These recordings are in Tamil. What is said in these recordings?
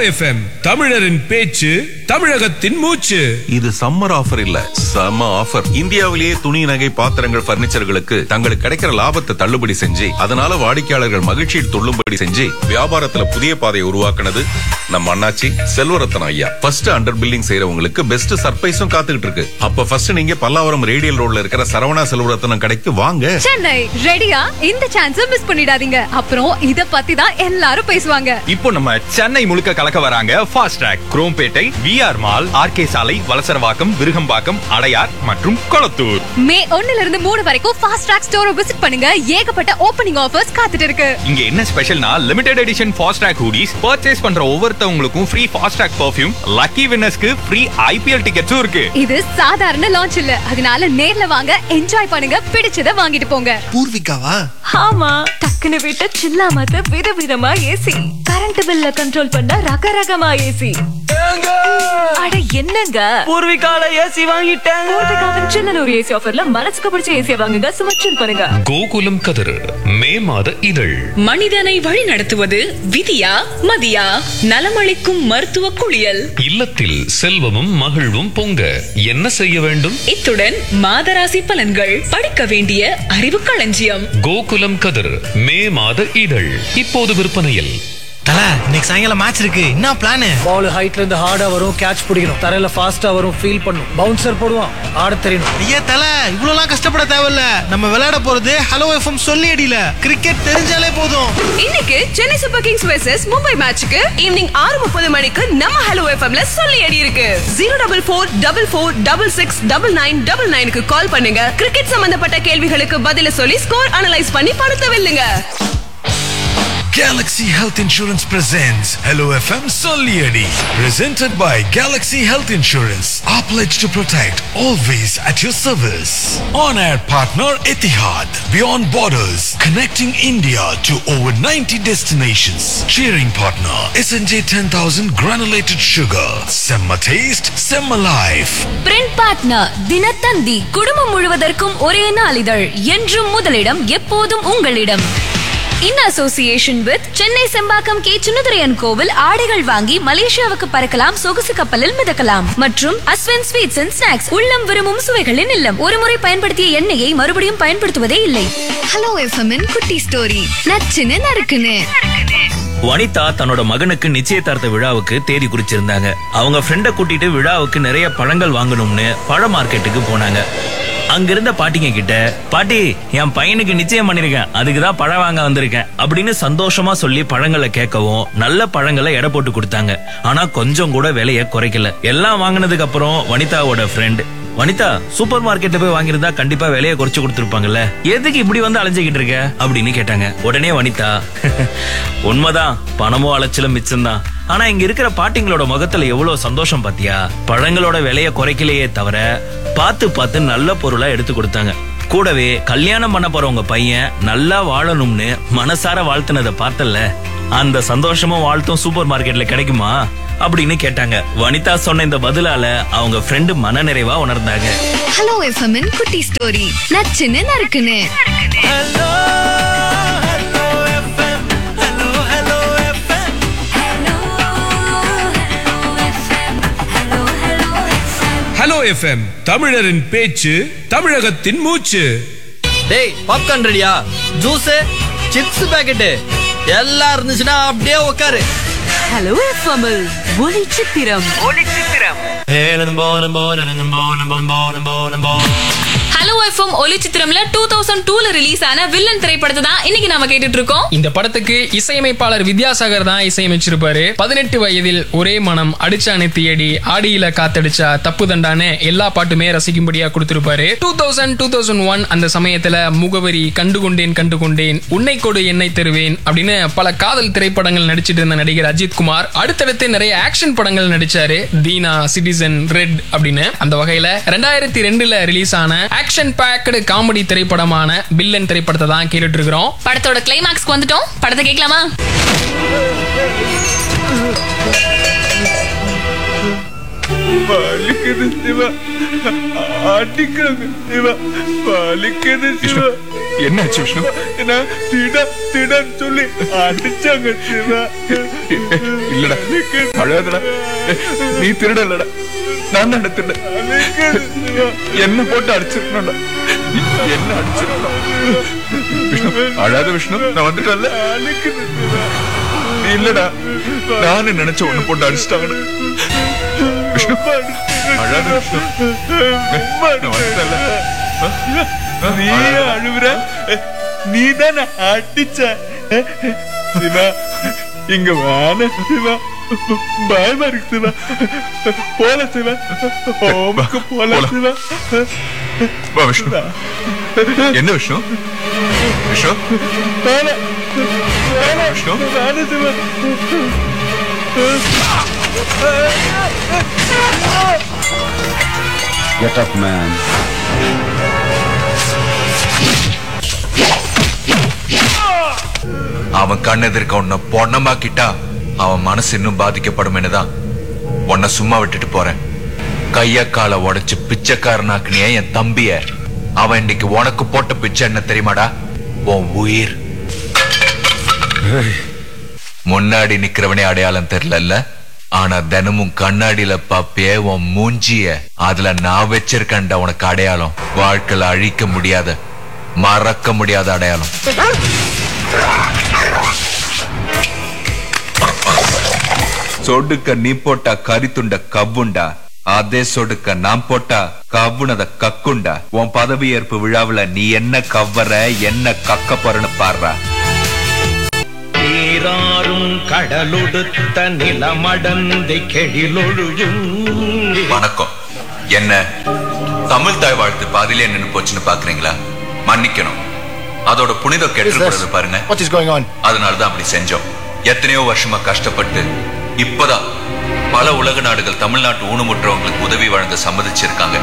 எஃப்எம் தமிழரின் பேச்சு தமிழகத்தின் மூச்சு இது சம்மர் ஆஃபர் இல்ல சம ஆஃபர் இந்தியாவிலேயே துணி நகை பாத்திரங்கள் பர்னிச்சர்களுக்கு தங்களுக்கு கிடைக்கிற லாபத்தை தள்ளுபடி செஞ்சு அதனால வாடிக்கையாளர்கள் மகிழ்ச்சியில் துள்ளும்படி செஞ்சு வியாபாரத்துல புதிய பாதையை உருவாக்குனது நம்ம அண்ணாச்சி செல்வரத்தன் ஐயா ஃபர்ஸ்ட் அண்டர் பில்லிங் செய்யறவங்களுக்கு பெஸ்ட் சர்ப்ரைஸும் காத்துக்கிட்டு இருக்கு அப்ப ஃபர்ஸ்ட் நீங்க பல்லாவரம் ரேடியல் ரோட்ல இருக்கிற சரவணா செல்வரத்தனம் கடைக்கு வாங்க சென்னை ரெடியா இந்த சான்ஸ மிஸ் பண்ணிடாதீங்க அப்புறம் இத பத்தி தான் எல்லாரும் பேசுவாங்க இப்போ நம்ம சென்னை முழுக்க கலக்க வராங்க fast track Chromepet VR mall RK சாலை வலசரவாக்கம் விருகம்பாக்கம் அடையார் மற்றும் கொளத்தூர் மே ஒண்ணுல இருந்து மூணு வரைக்கும் ஃபாஸ்ட் ட்ராக் ஸ்டோரை விசிட் பண்ணுங்க ஏகப்பட்ட ஓப்பனிங் ஆஃபர்ஸ் காத்துட்டு இருக்கு இங்க என்ன ஸ்பெஷல்னா limited edition fast track hoodies purchase பண்ற ஒவ்வொருத்தவங்களுக்கும் free fast track perfume lucky வின்னர்ஸ்க்கு ஃப்ரீ ஐபிஎல் டிக்கெட்ஸும் இருக்கு இது சாதாரண லான்ச் இல்ல அதனால நேர்ல வாங்க என்ஜாய் பண்ணுங்க பிடிச்சத வாங்கிட்டு போங்க பூர்விகாவா ஆமா டக்குனு விட்ட சில்லாமத்த விதவிதமா ஏசி கரண்ட் பில்ல கண்ட்ரோல் பண்ண ரகரகமா ஏசி அட என்னங்க பூர்விகால ஏசி வாங்கிட்டேன் பூர்விகாவின் சின்னனூர் ஏசி ஆஃபர்ல மனசுக்கு பிடிச்ச ஏசியை வாங்குங்க சும்மா chill பண்ணுங்க கோகுலம் கதிர் மே மாத இதழ் மனிதனை வழிநடத்துவது விதியா மதியா நலமளிக்கும் மருத்துவ குளியல் இல்லத்தில் செல்வமும் மகிழ்வும் பொங்க என்ன செய்ய வேண்டும் இத்துடன் மாதராசி பலன்கள் படிக்க வேண்டிய அறிவு களஞ்சியம் கோகுலம் கதிர் மே மாத இதழ் இப்போது விற்பனையில் தல இன்னைக்கு சாயங்காலம் மேட்ச் இருக்கு என்ன பிளான் பால் ஹைட்ல இருந்து ஹார்டா வரும் கேட்ச் பிடிக்கணும் தரையில ஃபாஸ்டா வரும் ஃபீல் பண்ணும் பவுன்சர் போடுவான் ஆட தெரியணும் ஐயா தல இவ்வளவுலாம் கஷ்டப்பட தேவையில்ல நம்ம விளையாட போறது ஹலோ எஃப்எம் சொல்லி அடியில கிரிக்கெட் தெரிஞ்சாலே போதும் இன்னைக்கு Chennai super kings versus Mumbai மேட்சுக்கு ஈவினிங் ஆறு முப்பது மணிக்கு நம்ம ஹலோ எஃப்எம்ல சொல்லி அடி இருக்கு zero double four double four double six double nine double நைனுக்கு கால் பண்ணுங்க கிரிக்கெட் சம்பந்தப்பட்ட கேள்விகளுக்கு பதில சொல்லி ஸ்கோர் அனலைஸ் பண்ணி பணத்தை வெல்லுங்க Galaxy Health Insurance presents Hello FM Solieri. Presented by Galaxy Health Insurance. Our pledge to protect, always at your service. On air partner Etihad. Beyond borders, connecting India to over 90 destinations. Cheering partner SNJ 10000 granulated sugar. Semma taste, Semma life. Print partner Dinathanthi குடும்பம் முழுவதற்கும் ஒரே நாளிதழ் என்றும் முதலிடம் எப்போதும் உங்களிடம் in association with Chennai Sembakkam K சுனதுரையன் கோவில் ஆடைகள் வாங்கி மலேசியாவுக்கு பறக்கலாம் சொகுசு கப்பலில் மிதக்கலாம் மற்றும் அஸ்வன் ஸ்வீட்ஸ் அண்ட் ஸ்நாக்ஸ் உள்ளம் விரும்பும் சுவைகளின் இல்லம் ஒருமுறை பயன்படுத்திய எண்ணெயை மறுபடியும் பயன்படுத்துவதே இல்லை ஹலோ எஃப்எம் குட்டி ஸ்டோரி நச்சுன்னு நறுக்குன்னு வனிதா தன்னோட மகனுக்கு நிச்சயதார்த்த விழாவுக்கு தேதி குறிச்சிருந்தாங்க அவங்க ஃப்ரெண்ட கூட்டிட்டு விழாவுக்கு நிறைய பழங்கள் வாங்கணும்னு பழ மார்க்கெட்டுக்கு போனாங்க அங்கிருந்த பாட்டிங்க கிட்ட பாட்டி என் பையனுக்கு நிச்சயம் பண்ணிருக்கேன் அதுக்கு தான் பழம் வாங்க வந்திருக்கேன் அப்படின்னு சந்தோஷமா சொல்லி பழங்களை கேட்கவும் நல்ல பழங்களை எடை போட்டு கொடுத்தாங்க ஆனா கொஞ்சம் கூட விலைய குறைக்கல எல்லாம் வாங்கினதுக்கு அப்புறம் வனிதாவோட ஃப்ரெண்ட் வனிதா சூப்பர் மார்க்கெட்ல போய் வாங்கியிருந்தா கண்டிப்பா விலையை குறைச்சு கொடுத்துருப்பாங்கல்ல எதுக்கு இப்படி வந்து அலைஞ்சுக்கிட்டு இருக்க அப்படின்னு கேட்டாங்க உடனே வனிதா உண்மைதான் பணமும் அலைச்சலும் மிச்சம்தான் ஆனா இங்க இருக்கிற பாட்டிங்களோட முகத்துல எவ்வளவு சந்தோஷம் பாத்தியா பழங்களோட விலைய குறைக்கலையே தவிர பார்த்து பார்த்து நல்ல பொருளா எடுத்து கொடுத்தாங்க கூடவே கல்யாணம் பண்ண போற உங்க பையன் நல்லா வாழணும்னு மனசார வாழ்த்துனதை பார்த்தல்ல அந்த சந்தோஷமும் வாழ்த்தும் சூப்பர் மார்க்கெட்ல கிடைக்குமா அப்படின்னு கேட்டாங்க வனிதா சொன்ன இந்த பதிலால அவங்க ஃப்ரெண்டு மனநிறைவா உணர்ந்தாங்க ஹலோ எஃப்எம் குட்டி ஸ்டோரி நச்சுன்னு நறுக்குன்னு ஹலோ எஃப்எம் தமிழரின் பேச்சு தமிழகத்தின் மூச்சு டேய் பாப்கார்ன் ரெடியா ஜூஸ் சிப்ஸ் பாக்கெட் எல்லாம் இருந்துச்சுன்னா அப்படியே உட்காரு ஹலோ எஃப்எம் ஒலி சித்திரம் ஹலோ எஃப்எம் ஒலி சித்திரம்ல டூ தௌசண்ட் டூல ரிலீஸ் ஆன வில்லன் திரைப்படத்தை தான் இன்னைக்கு நாம கேட்டுட்டு இருக்கோம் இந்த படத்துக்கு இசையமைப்பாளர் வித்யாசாகர் தான் இசையமைச்சிருப்பாரு பதினெட்டு வயதில் ஒரே மனம் அடிச்சா நெத்தியடி ஆடியில காத்தடிச்சா தப்பு தண்டான எல்லா பாட்டுமே ரசிக்கும்படியா கொடுத்திருப்பாரு two thousand two thousand one அந்த சமயத்துல முகவரி கண்டுகொண்டேன் கண்டுகொண்டேன் உன்னை கொடு என்னை தருவேன் அப்படின்னு பல காதல் திரைப்படங்கள் நடிச்சிட்டு இருந்த நடிகர் அஜித் குமார் அடுத்தடுத்து நிறைய ஆக்ஷன் படங்கள் நடிச்சாரு தீனா சிட்டிசன் ரெட் அப்படின்னு அந்த வகையில ரெண்டாயிரத்தி ரெண்டுல ரிலீஸ் ஆன ஆக்ஷன் பேக்கடு காமெடி திரைப்படமான பில்லன் திரைப்படத்தை தான் கேட்டுட்டு இருக்கிறோம் படத்தோட கிளைமாக்ஸ்க்கு வந்துட்டோம் படத்தை கேட்கலாமா வலிக்குது சிவா அடிக்கிறாங்க சிவா வலிக்குது சிவா என்னாச்சு விஷ்ணு என்ன திட திடன்னு சொல்லி அடிச்சாங்க சிவா இல்லடா அழாதடா நீ திருடலடா நான் தான் திருட என்ன போட்டு அடிச்சிருக்கணும்டா என்ன அடிச்சிருக்கணும் விஷ்ணு அழாத விஷ்ணு நான் வந்துட்டேன்ல நீ இல்லடா நானே நினைச்ச ஒண்ணு போட்டு அடிச்சிட்டாங்கன்னு விஷ்ணு அழாத விஷ்ணு நான் வந்துட்டேன்ல நீ அழுவுற நீ தானே அடிச்ச சிவா இங்க வான சிவா பயமா இருக்கு சிவா போல சிவா ஓமுக்கு போல சிவா வா விஷ்ணு என்ன விஷ்ணு விஷ்ணு போல விஷ்ணு வான சிவா Get up, man. அவன் கண்ணெதிர்க்க உன்னை பொண்ணமாக்கிட்டா அவன் மனசு இன்னும் பாதிக்கப்படும் என்னதான் உன்னை சும்மா விட்டுட்டு போறேன் கைய காலை உடைச்சு பிச்சைக்காரனாக்குனிய என் தம்பிய அவன் இன்னைக்கு உனக்கு போட்ட பிச்சை என்ன தெரியுமாடா உன் உயிர் முன்னாடி நிக்கிறவனே அடையாளம் தெரியல ஆனா தினமும் கண்ணாடியில பாப்பிய உன் மூஞ்சிய அதுல நான் வச்சிருக்கேன்டா உனக்கு அடையாளம் வாழ்க்கையில அழிக்க முடியாத மறக்க முடியாத அடையாளம் சொடுக்க நீ போட்டா கரித்துண்ட கவ்வுண்டா அதே சொடுக்க நான் போட்டா கவ்வுனத கக்குண்டா உன் பதவி ஏற்பு விழாவுல நீ என்ன கவ்வற என்ன கக்க போறன்னு பாடுறா நீராறும் கடலொடுத்த நிலமடந்தை கெழிலொழுகும் வணக்கம் என்ன தமிழ் தாய் வாழ்த்து பாதியிலே நின்னு போச்சுன்னு பாக்குறீங்களா மன்னிக்கணும் அதோட புனிதம் கெட்டு பாருங்க What is going on? அதனாலதான் அப்படி செஞ்சோம் எத்தனையோ வருஷமா கஷ்டப்பட்டு இப்பதான் பல உலக நாடுகள் தமிழ்நாட்டு ஊனமுற்றவங்களுக்கு உதவி வழங்க சம்மதிச்சிருக்காங்க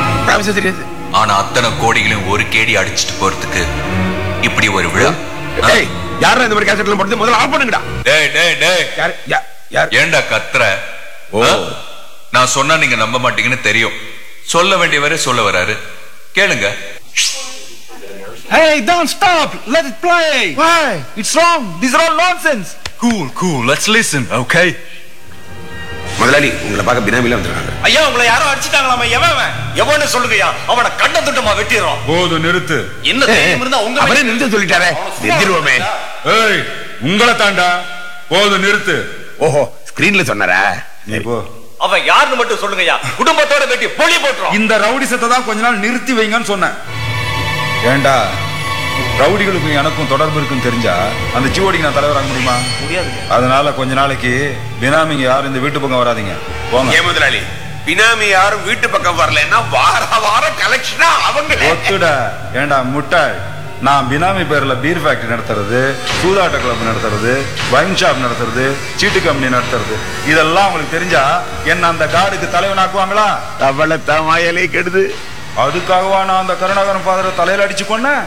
ஆனா அத்தனை கோடிகளையும் ஒரு கேடி அடிச்சிட்டு போறதுக்கு இப்படி ஒரு விழா யாரா இந்த மாதிரி கேசட்ல போட்டு முதல்ல ஆஃப் பண்ணுங்கடா டேய் டேய் டேய் ஏன்டா கத்துற ஆ? நான் சொன்னா நீங்க நம்ப மாட்டீங்கன்னு தெரியும் சொல்ல வேண்டியவரே சொல்ல வராரு கேளுங்க Hey, don't stop! Let it play! Why? It's wrong! These are all nonsense! Cool, cool. Let's listen, okay? முதலாளி உங்களை பார்க்க பினாமில வந்துருக்காங்க ஐயா உங்களை யாரோ அடிச்சிட்டாங்களாமா எவன் அவன்? எவன்னு சொல்லுங்கய்யா அவனை கண்ட துண்டமா வெட்டிடுறோம் போதும் நிறுத்து என்ன தைரியம் இருந்தா உங்க அவரே நிறுத்த சொல்லிட்டாரே நிறுத்திடுவோமே ஏய் உங்களை தாண்டா போதும் நிறுத்து ஓஹோ ஸ்கிரீன்ல சொன்னாரா நீ போ அவன் யாருன்னு மட்டும் சொல்லுங்கய்யா குடும்பத்தோட வெட்டி பொழி போட்டுரும் இந்த ரவுடிசத்தை தான் கொஞ்ச நாள் நிறுத்தி வைங்கன்னு சொன்னேன் ஏண்டா ரவுடிகளுக்கும் எனக்கும் தொடர்பு இருக்குன்னு தெரிஞ்சா அந்த ஜிஓடிக்கு நான் தலைவராக முடியுமா முடியாது அதனால கொஞ்ச நாளைக்கு பினாமிங்க யாரும் இந்த வீட்டு பக்கம் வராதீங்க போங்க ஏன் முதலாளி பினாமி யாரும் வீட்டு பக்கம் வரலன்னா வார வாரம் கலெக்ஷனா அவங்க ஒத்துடா ஏண்டா முட்டாள் நான் பினாமி பேர்ல பீர் ஃபேக்டரி நடத்துறது சூதாட்ட கிளப் நடத்துறது வைன் ஷாப் நடத்துறது சீட்டு கம்பெனி நடத்துறது இதெல்லாம் உங்களுக்கு தெரிஞ்சா என்ன அந்த கார்டுக்கு தலைவனாக்குவாங்களா அவளத்தான் வாயலை கெடுது அதுக்காகவா நான் அந்த கருணாகரன் ஃபாதரை தலையில அடிச்சு கொன்னேன்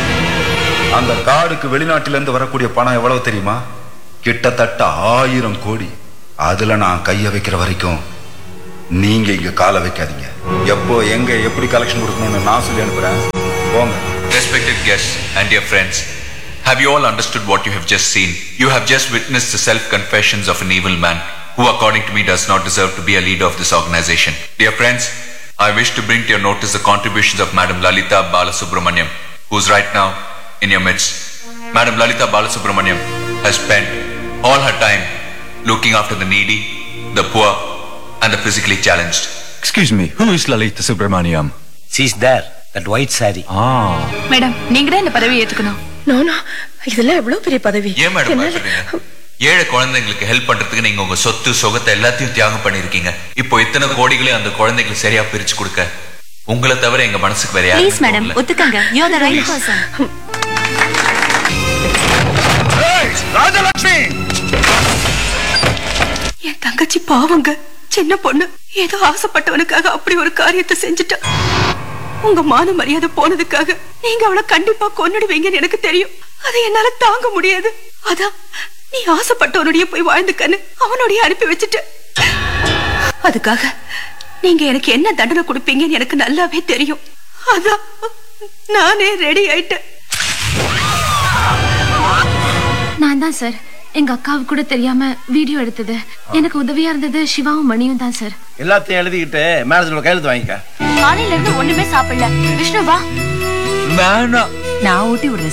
அந்த கார்டுக்கு வெளிநாட்டில இருந்து வரக்கூடிய பணம் எவ்வளவு தெரியுமா கிட்டத்தட்ட ஆயிரம் கோடி அதுல நான் கைய வைக்கிற வரைக்கும் நீங்க இங்க காலை வைக்காதீங்க எப்போ எங்க எப்படி கலெக்ஷன் கொடுக்கணும்னு நான் சொல்லி அனுப்புறேன் போங்க Respected guests and dear friends, have you all understood what you have just seen? You have just witnessed the self-confessions of an evil man who according to me does not deserve to be a leader of this organization. Dear friends, I wish to bring to your notice the contributions of Madam Lalita Balasubramaniam, who is right now in your midst. Madam Lalita Balasubramaniam has spent all her time looking after the needy, the poor, and the physically challenged. Excuse me, who is Lalita Subramaniam? She's there, that white saree. Ah. Madam நீங்க தான் இந்த பதவி ஏத்துக்கணும் நோ நோ இதெல்லாம் எவ்வளவு பெரிய பதவி ஏன் மேடம் என்னால- பயப்படுறீங்க ஏழை குழந்தைங்களுக்கு ஹெல்ப் பண்றதுக்கு நீங்க உங்க சொத்து சொகத்தை எல்லாத்தையும் தியாகம் பண்ணிருக்கீங்க இப்போ இத்தனை கோடிகளையும் அந்த குழந்தைகளுக்கு சரியா பிரிச்சு கொடுக்க உங்களை தவிர எங்க மனசுக்கு வேற ப்ளீஸ் யாரும் மேடம் ஒத்துக்கங்க you are the right person Rajalakshmi என் தங்கச்சி பாவங்க சின்ன பொண்ணு ஏதோ ஆசைப்பட்டவனுக்காக அப்படி ஒரு காரியத்தை செஞ்சுட்டா உங்க மான மரியாதை போனதுக்காக நீங்க அவளை கண்டிப்பா கொன்னுடுவீங்கன்னு எனக்கு தெரியும் அதை என்னால தாங்க முடியாது அதான் நீ ஆசைப்பட்டவனுடைய போய் வாழ்ந்துக்கன்னு அவனுடைய அனுப்பி வச்சுட்ட அதுக்காக நீங்க எனக்கு என்ன தண்டனை கொடுப்பீங்கன்னு எனக்கு நல்லாவே தெரியும் அதான் நானே ரெடி ஆயிட்டேன் நான் தான் சார் எங்க அக்காவுக்கு கூட தெரியாம வீடியோ எடுத்தது எனக்கு உதவியா இருந்தது சிவாவும் மணியும் தான் சார் எல்லாத்தையும் எழுதிக்கிட்டு மேனேஜரோட கையெழுத்து வாங்கிக்க காலையில இருந்து ஒண்ணுமே சாப்பிடல விஷ்ணு வா வேணாம் நான் ஊட்டி விடுறேன்